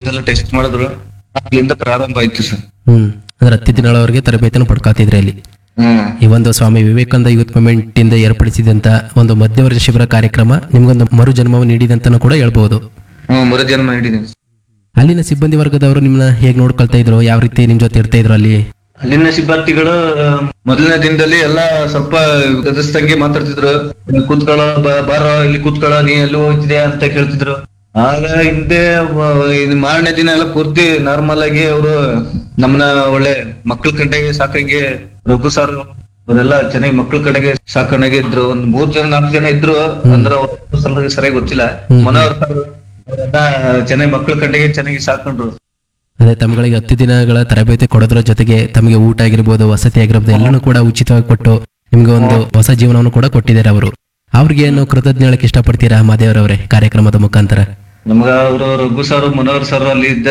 ಇದೆಲ್ಲ ಟೆಸ್ಟ್ ಮಾಡಿದ್ರು ಅಲ್ಲಿಂದ ಪ್ರಾರಂಭ ಆಯ್ತು ಸರ್ ಹ್ಮ್ ಅಂದ್ರೆ ಹತ್ತು ದಿನಗಳವರೆಗೆ ತರಬೇತಿಯನ್ನು ಪಡ್ಕೊತಿದ್ರಿ ಅಲ್ಲಿ ಹ್ಮ್ ಈ ಒಂದು ಸ್ವಾಮಿ ವಿವೇಕಾನಂದ ಯೂತ್ ಮೂವ್ಮೆಂಟ್ ಇಂದ ಏರ್ಪಡಿಸಿದಂತ ಒಂದು ಮಧ್ಯವರ್ತಿ ಶಿಬಿರ ಕಾರ್ಯಕ್ರಮ ನಿಮ್ಗೊಂದು ಮರು ಜನ್ಮವನ್ನು ನೀಡಿದಂತನೂ ಕೂಡ ಹೇಳ್ಬಹುದು ಹ್ಮ್ ಮರು ಜನ್ಮ ನೀಡಿದೀನಿ ಅಲ್ಲಿನ ಸಿಬ್ಬಂದಿ ವರ್ಗದವರು ನಿಮ್ಮನ್ನ ಹೇಗ್ ನೋಡ್ಕೊಳ್ತಾ ಇದ್ರು ಯಾವ ರೀತಿ ನಿಮ್ ಜೊತೆ ಇರ್ತಾ ಇದ್ರು ಅಲ್ಲಿ ಅಲ್ಲಿನ ಸಿಬ್ಬಂದಿಗಳು ಮೊದಲನೇ ದಿನದಲ್ಲಿ ಎಲ್ಲ ಸ್ವಲ್ಪ ಗದಸ್ತಂಗೆ ಮಾತಾಡ್ತಿದ್ರು ಕೂತ್ಕೊಳ್ಳೋ ಬ- ಬಾರೋ ಇಲ್ಲಿ ಕೂತ್ಕೊಳ್ಳೋ ನೀ ಎಲ್ಲಿ ಹೋಗ್ತಿದ್ಯಾ ಅಂತ ಕೇಳ್ತಿದ್ರು ಆಗ ಹಿಂದೆ ವ- ಇದು ಮಾರನೇ ದಿನ ಎಲ್ಲ ಪೂರ್ತಿ ನಾರ್ಮಲ್ ಆಗಿ ಅವರು ನಮ್ಮನ್ನ ಒಳ್ಳೆ ಮಕ್ಳ ಕಡೆಗೆ ಸಾಕಂಗೆ ರಘು ಸರ್ ಅವರೆಲ್ಲ ಚೆನ್ನಾಗಿ ಮಕ್ಳ ಕಡೆಗೆ ಸಾಕಣೆಗೆ ಇದ್ರು ಒಂದ್ ಮೂರ್ ಜನ ನಾಲ್ಕು ಜನ ಇದ್ರು ಅಂದ್ರೆ ಅವ್ರ ಸ್ವಲ್ಪ ಸರಿಯಾಗಿ ಗೊತ್ತಿಲ್ಲ ಮನೋಹರ್ ಸರ್ ಅವರೆಲ್ಲ ಚೆನ್ನಾಗಿ ಮಕ್ಳ ಕಡೆಗೆ ಚೆನ್ನಾಗಿ ಸಾಕೊಂಡ್ರು ಅದೇ ತಮ್ಗಳಿಗೆ ಹತ್ತು ದಿನಗಳ ತರಬೇತಿ ಕೊಡೋದ್ರ ಜೊತೆಗೆ ತಮಗೆ ಊಟ ಆಗಿರ್ಬೋದು ವಸತಿ ಆಗಿರ್ಬೋದು ಎಲ್ಲನೂ ಕೂಡ ಉಚಿತವಾಗಿ ಕೊಟ್ಟು ನಿಮ್ಗೆ ಒಂದು ಹೊಸ ಜೀವನವನ್ನು ಕೂಡ ಕೊಟ್ಟಿದ್ದಾರೆ ಅವರು ಅವ್ರಿಗೆ ಏನು ಕೃತಜ್ಞ ಹೇಳಕ್ ಇಷ್ಟಪಡ್ತೀರಾ ಮಾದೇವರವರೇ ಕಾರ್ಯಕ್ರಮದ ಮುಖಾಂತರ ನಮ್ಗ ಅವರು ರಘು ಸರ್ ಮನೋಹರ್ ಸರ್ ಅಲ್ಲಿ ಇದ್ದ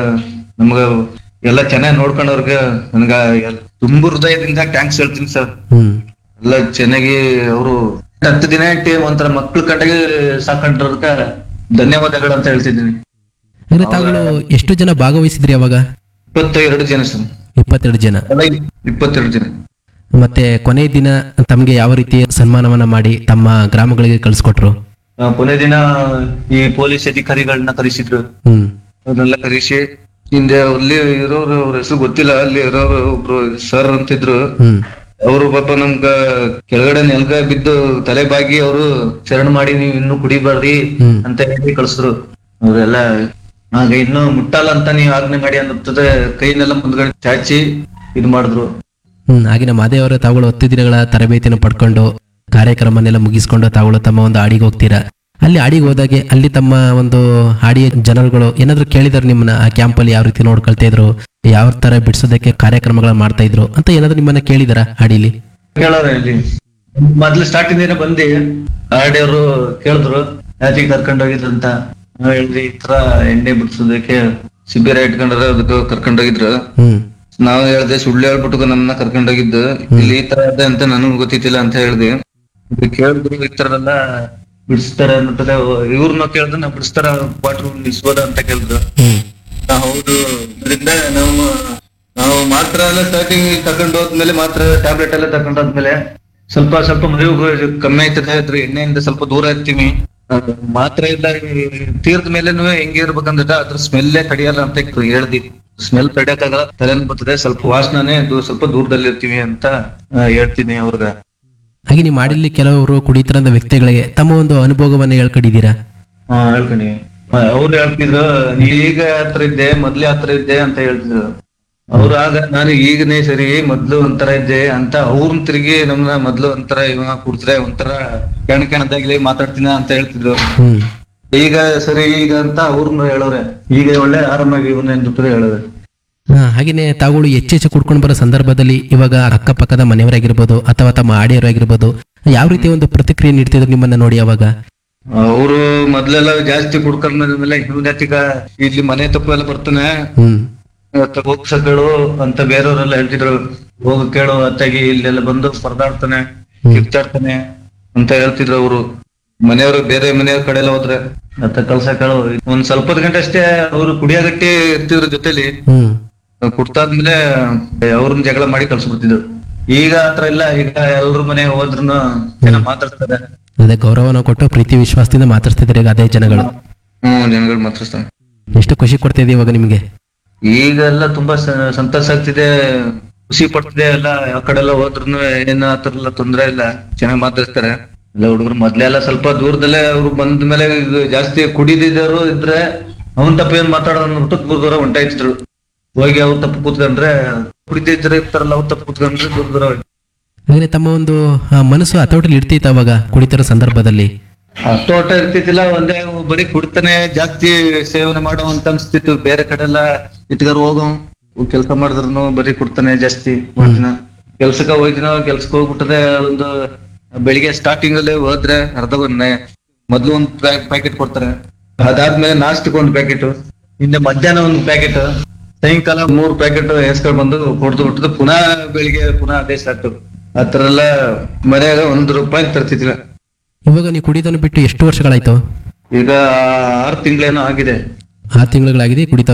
ನಮ್ಗ ಎಲ್ಲ ಚೆನ್ನಾಗಿ ನೋಡ್ಕೊಂಡವ್ರಿಗೆ ನನ್ಗ ಎಲ್- ತುಂಬು ಹೃದಯದಿಂದ ಟ್ಯಾಂಕ್ಸ್ ಹೇಳ್ತೀನಿ ಸರ್ ಹ್ಮ್ ಎಲ್ಲ ಚೆನ್ನಾಗಿ ಅವರು ಹತ್ತು ದಿನ ಟೀಮ್ ಒಂಥರ ಮಕ್ಳ ಕಡೆಗೆ ಸಾಕೊಂಡ್ರದಕ್ಕ ಧನ್ಯವಾದಗಳು ಅಂತ ಹೇಳ್ತಿದ್ದೀನಿ ಅಂದ್ರೆ ತಾವುಗಳು ಎಷ್ಟು ಜನ ಭಾಗವಹಿಸಿದ್ರಿ ಅವಾಗ ಇಪ್ಪತ್ತೆರಡು ಜನ ಸರ್ ಇಪ್ಪತ್ತೆರಡು ಜನ ಎಲ್ಲ ಇಪ್ಪತ್ತೆರಡು ಜನ ಮತ್ತೆ ಕೊನೆ ದಿನ ತಮ್ಗೆ ಯಾವ ರೀತಿ ಸನ್ಮಾನವನ್ನ ಮಾಡಿ ತಮ್ಮ ಗ್ರಾಮಗಳಿಗೆ ಕಳಿಸ್ಕೊಟ್ರು ಆ, ಕೊನೆ ದಿನ ಈ ಪೊಲೀಸ್ ಅಧಿಕಾರಿಗಳನ್ನ ಕರೆಸಿದ್ರು ಹ್ಮ್ ಅವ್ರನ್ನೆಲ್ಲ ಕರೆಸಿ ಹಿಂದೆ ಅಲ್ಲಿ ಇರೋರು ಅವ್ರ ಹೆಸರು ಗೊತ್ತಿಲ್ಲ ಅಲ್ಲಿ ಇರೋರು ಒಬ್ರು ಸರ್ ಅಂತಿದ್ರು ಹ್ಮ್ ಅವರು ಪಾಪ ನಮ್ಗ ಕೆಳಗಡೆ ನೆಲ್ಗ ಬಿದ್ದು ತಲೆ ಬಾಗಿ ಅವರು ಶರಣ ಮಾಡಿ ನೀವ್ ಇನ್ನು ಕುಡಿಬಾರ್ರಿ ಹ್ಮ್. ಅಂತ ಹೇಳಿ ಕಳ್ಸಿದ್ರು ಅವರೆಲ್ಲ ಆಗ ಇನ್ನು ಮುಟ್ಟಲ್ಲ ಅಂತ ನೀವ್ ಆಜ್ಞೆ ಮಾಡಿ ಅನ್ನುತ್ತದೆ ಕೈನೆಲ್ಲ ಮುಂದ್ಗಡೆ ಚಾಚಿ ಇದ್ ಮಾಡಿದ್ರು ಹ್ಮ್ ಆಗಿನ ಮಾದೇವರ ತಾವುಗಳು ಹತ್ತು ದಿನಗಳ ತರಬೇತಿಯನ್ನು ಪಡ್ಕೊಂಡು ಕಾರ್ಯಕ್ರಮನೆಲ್ಲ ಮುಗಿಸ್ಕೊಂಡು ತಾವುಗಳು ತಮ್ಮ ಒಂದು ಹಾಡಿಗೆ ಹೋಗ್ತೀರಾ ಅಲ್ಲಿ ಹಾಡಿಗೆ ಹೋದಾಗೆ ಅಲ್ಲಿ ತಮ್ಮ ಒಂದು ಹಾಡಿಯ ಜನರುಗಳು ಏನಾದ್ರು ಕೇಳಿದಾರೆ ನಿಮ್ಮನ್ನ ಆ ಕ್ಯಾಂಪಲ್ಲಿ ಯಾವ ರೀತಿ ನೋಡ್ಕೊಳ್ತಾ ಇದ್ರು ಯಾವ ತರ ಬಿಡಿಸೋದಕ್ಕೆ ಕಾರ್ಯಕ್ರಮಗಳನ್ನ ಮಾಡ್ತಾ ಇದ್ರು ಅಂತ ಏನಾದ್ರು ನಿಮ್ಮನ್ನ ಕೇಳಿದಾರ ಹಾಡಿಲಿ ಕೇಳೋರ ಇಲ್ಲಿ ಮೊದ್ಲು ಸ್ಟಾರ್ಟಿಂಗ್ ದಿನ ಬಂದಿ ಆಡಿಯವರು ಕೇಳಿದ್ರು ಯಾತಿಗೆ ಕರ್ಕೊಂಡ್ ಹೋಗಿದ್ರು ಅಂತ ನಾವ್ ಹೇಳಿದ್ವಿ ಈ ತರ ಎಣ್ಣೆ ಬಿಡ್ಸೋದಕ್ಕೆ ಶಿಬಿರ ಇಟ್ಕೊಂಡ್ರ ಅದಕ್ಕೆ ಕರ್ಕೊಂಡ್ ಹೋಗಿದ್ರು ಹ್ಮ್ ನಾವ್ ಹೇಳ್ದೆ ಸುಳ್ಳು ಹೇಳ್ಬಿಟ್ಟು ನಮ್ಮನ್ನ ಕರ್ಕೊಂಡ್ ಹೋಗಿದ್ದು ಇಲ್ಲಿ ಈ ತರ ಇದೆ ಅಂತ ನನಗೂ ಗೊತ್ತಿತ್ತಿಲ್ಲ ಅಂತ ಹೇಳ್ದೆ ಇದು ಕೇಳಿದ್ರು ಈ ತರ ಎಲ್ಲ ಬಿಡಿಸ್ತಾರೆ ಅನ್ನುತ್ತದೆ ಇವ್ರನ್ನ ಕೇಳಿದ್ರೆ ನಾವು ಬಿಡಿಸ್ತಾರ ವಾಟರ್ ನಿಲ್ಸ್ಬೋದ ಅಂತ ಕೇಳಿದ್ರು ಹ್ಮ್ ನಾ ಹೌದು ಇದರಿಂದ ನಾವು ನಾವು ಮಾತ್ರ ಎಲ್ಲ ಸ್ಟಾರ್ಟಿಂಗ್ ತಗೊಂಡು ಹೋದ್ಮೇಲೆ ಮಾತ್ರ ಟ್ಯಾಬ್ಲೆಟ್ ಎಲ್ಲ ತಗೊಂಡು ಹೋದ್ಮೇಲೆ ಸ್ವಲ್ಪ ಸ್ವಲ್ಪ ಮದುವೆ ಕಮ್ಮಿ ಆಯ್ತದೆ ಅದ್ರ ಎಣ್ಣೆಯಿಂದ ಸ್ವಲ್ಪ ದೂರ ಇರ್ತೀವಿ ಆ, ಮಾತ್ರ ಇಲ್ಲ ತೀರ್ದ ಮೇಲೆನೂ ಹೆಂಗೆ ಇರ್ಬೇಕಂದ್ರೆ ಅದ್ರ ಸ್ಮೆಲ್ಲೇ ತಡಿಯಲ್ಲ ಅಂತ ಹೇಳ್ದಿ ಸ್ಮೆಲ್ ತಡಿಯಕ್ಕಾಗಲ್ಲ ತಲೆನ್ ಬರ್ತದೆ ಸ್ವಲ್ಪ ವಾಸನೆ ಸ್ವಲ್ಪ ದೂರದಲ್ಲಿ ಇರ್ತೀವಿ ಅಂತ ಆ, ಹೇಳ್ತೀನಿ ಅವ್ರಿಗೆ ಹಾಗೆ ನೀವು ಮಾಡಿಲ್ಲಿ ಕೆಲವರು ಕುಡಿತರದ ವ್ಯಕ್ತಿಗಳಿಗೆ ತಮ್ಮ ಒಂದು ಅನುಭವವನ್ನ ಹೇಳ್ಕೊಂಡಿದ್ದೀರಾ ಹಾ ಹೇಳ್ತೀನಿ ಅವ್ರು ಹೇಳ್ತಿದ್ರು ನೀ ಈಗ ಹತ್ರ ಇದ್ದೆ ಮೊದ್ಲೇ ಹತ್ರ ಇದ್ದೆ ಅಂತ ಹೇಳ್ತಿದ್ರು ಅವ್ರು ಆಗ ನಾನು ಈಗನೇ ಸರಿ ಮೊದ್ಲು ಒಂಥರ ಇದ್ದೆ ಅಂತ ಅವ್ರನ್ನ ತಿರುಗಿ ನಮ್ನ ಮೊದ್ಲು ಒಂಥರ ಇವ ಕುಡ್ದ್ರೆ ಒಂಥರ ಕೆಣ ಕೆಣದಾಗ್ಲಿ ಮಾತಾಡ್ತೀನ ಅಂತ ಹೇಳ್ತಿದ್ರು ಹ್ಮ್ ಈಗ ಸರಿ ಈಗ ಅಂತ ಅವ್ರನ್ನ ಹೇಳೋರೆ ಈಗ ಒಳ್ಳೆ ಆರಾಮಾಗಿ ಇವನ್ನ ದುಡ್ಡು ಹೇಳೋರೆ ಹಾ, ಹಾಗೇನೆ ತಾವುಗಳು ಹೆಚ್ಚೆಚ್ಚು ಕುಡ್ಕೊಂಡು ಬರೋ ಸಂದರ್ಭದಲ್ಲಿ ಇವಾಗ ಅಕ್ಕಪಕ್ಕದ ಮನೆಯವರಾಗಿರ್ಬೋದು ಅಥವಾ ತಮ್ಮ ಆಡಿಯರಾಗಿರ್ಬೋದು ಯಾವ ರೀತಿ ಒಂದು ಪ್ರತಿಕ್ರಿಯೆ ನೀಡ್ತಿದ್ರು ನಿಮ್ಮನ್ನ ನೋಡಿ ಅವಾಗ ಅವರು ಮೊದ್ಲೆಲ್ಲ ಜಾಸ್ತಿ ಕುಡ್ಕೊಂಡ್ಮೇಲೆ ಇವನತಿಗ ಇಲ್ಲಿ ಮನೆ ತಪ್ಪು ಎಲ್ಲ ಬರ್ತಾನೆ ಹ್ಮ್ ಹೋಗ್ಸಗಳು ಅಂತ ಬೇರೆಯವರೆಲ್ಲ ಹೇಳ್ತಿದ್ರು ಹೋಗ ಕೇಳು ಅತ್ತಾಗಿ ಇಲ್ಲೆಲ್ಲ ಬಂದು ಪರದಾಡ್ತಾನೆ ಕಿತ್ತಾಡ್ತಾನೆ ಅಂತ ಹೇಳ್ತಿದ್ರು ಅವರು ಮನೆಯವರು ಬೇರೆ ಮನೆಯವ್ರ ಕಡೆ ಎಲ್ಲ ಹೋದ್ರೆ ಅತ್ತ ಕಳ್ಸ ಕೇಳು ಒಂದ್ ಸ್ವಲ್ಪ ಹೊತ್ತು ಗಂಟೆ ಅಷ್ಟೇ ಅವ್ರು ಕುಡಿಯಾಗಟ್ಟಿ ಇರ್ತಿದ್ರ ಜೊತೆಲಿ ಹ್ಮ್ ಕುಡ್ತಾದ್ಮೇಲೆ ಅವ್ರನ್ನ ಜಗಳ ಮಾಡಿ ಕಳ್ಸ್ಬಿಡ್ತಿದ್ರು ಈಗ ಆತರ ಇಲ್ಲ ಈಗ ಎಲ್ರ ಮನೆ ಹೋದ್ರುನು ಜನ ಮಾತಾಡ್ತಾರೆ ಅದೇ ಗೌರವನ ಕೊಟ್ಟು ಪ್ರೀತಿ ವಿಶ್ವಾಸದಿಂದ ಮಾತಾಡ್ತಿದ್ದಾರೆ ಈಗ ಅದೇ ಜನಗಳು ಹ್ಮ್ ಜನಗಳು ಮಾತಾಡ್ತಾರೆ ಎಷ್ಟು ಖುಷಿ ಕೊಡ್ತಿದೆ ಇವಾಗ ನಿಮಗೆ ಈಗ ಎಲ್ಲ ತುಂಬಾ ಸ- ಸಂತಸ ಆಗ್ತಿದೆ ಖುಷಿ ಪಡ್ತಿದೆ ಎಲ್ಲ ಆ ಕಡೆ ಎಲ್ಲ ಹೋದ್ರು ಏನ್ ಆತರ ಎಲ್ಲ ತೊಂದ್ರೆ ಇಲ್ಲ ಚೆನ್ನಾಗಿ ಮಾತಾಡ್ತಾರೆ ಎಲ್ಲ ಹುಡುಗರು ಮೊದ್ಲೆಲ್ಲ ಸ್ವಲ್ಪ ದೂರದಲ್ಲೇ ಅವ್ರು ಬಂದ ಮೇಲೆ ಇದು ಜಾಸ್ತಿ ಕುಡಿದಿದ್ದವರು ಇದ್ರೆ ಅವನ್ ತಪ್ಪ ಏನ್ ಮಾತಾಡೋದು ಅಂದ್ಬಿಟ್ಟು ದೂರ ದೂರ ಹೊಂಟಾಯ್ತಿದ್ರು ಹೋಗಿ ಅವ್ರು ತಪ್ಪು ಕೂತ್ಕೊಂಡ್ರೆ ಕುಡಿದಿದ್ರೆ ಇರ್ತಾರಲ್ಲ ಅವ್ರು ತಪ್ಪು ಕೂತ್ಕೊಂಡ್ರೆ ದೂರ ದೂರ ಹೋಯ್ತು. ಹಾಗೆ ತಮ್ಮ ಒಂದು ಆ, ಮನಸ್ಸು ಹತೋಟಲ್ಲಿ ಇಡ್ತೈತೆ ಅವಾಗ ಕುಡಿತಿರೋ ಸಂದರ್ಭದಲ್ಲಿ ಅಷ್ಟು ಒಟ್ಟ ಇರ್ತಿದ್ದಿಲ್ಲ ಒಂದೇ ಬರೀ ಕುಡ್ತಾನೆ ಜಾಸ್ತಿ ಸೇವನೆ ಮಾಡೋ ಅಂತ ಅನ್ಸ್ತಿತ್ತು ಬೇರೆ ಕಡೆ ಎಲ್ಲ ಇಟ್ಗಾರ ಹೋಗೋ ಕೆಲಸ ಮಾಡಿದ್ರು ಬರೀ ಕುಡ್ತಾನೆ ಜಾಸ್ತಿ ಮಾಡ್ತೀನ ಕೆಲ್ಸಕ್ಕೆ ಹೋಯ್ತಿನ ಕೆಲ್ಸಕ್ಕೆ ಹೋಗ್ಬಿಟ್ಟದೆ ಒಂದು ಬೆಳಿಗ್ಗೆ ಸ್ಟಾರ್ಟಿಂಗ್ ಅಲ್ಲಿ ಹೋದ್ರೆ ಅರ್ಧ ಒಂದ್ ಮೊದ್ಲು ಒಂದ್ ಪ್ಯಾಕೆಟ್ ಕೊಡ್ತಾರೆ ಅದಾದ್ಮೇಲೆ ನಾಷ್ಟಕ್ಕೆ ಒಂದ್ ಪ್ಯಾಕೆಟ್ ಹಿಂದೆ ಮಧ್ಯಾಹ್ನ ಒಂದ್ ಪ್ಯಾಕೆಟ್ ಸಾಯಂಕಾಲ ಮೂರ್ ಪ್ಯಾಕೆಟ್ ಎಸ್ಕೊಂಡ್ ಬಂದು ಕೊಡ್ದು ಬಿಟ್ಟದು ಪುನಃ ಬೆಳಿಗ್ಗೆ ಪುನಃ ಅದೇ ಸ್ಟಾರ್ಟ್ ಆತರ ಎಲ್ಲ ಮನೆಯಾಗ ಒಂದ್ ರೂಪಾಯಿ ತರ್ತಿದ್ದಿಲ್ಲ ಇವಾಗ ನೀವು ಕುಡಿಯೋದನ್ನು ಬಿಟ್ಟು ಎಷ್ಟು ವರ್ಷಗಳಾಯ್ತು ಈಗ ಆರು ತಿಂಗಳೇನೋ ಆಗಿದೆ ಆರು ತಿಂಗಳುಗಳಾಗಿದೆ ಕುಡಿತ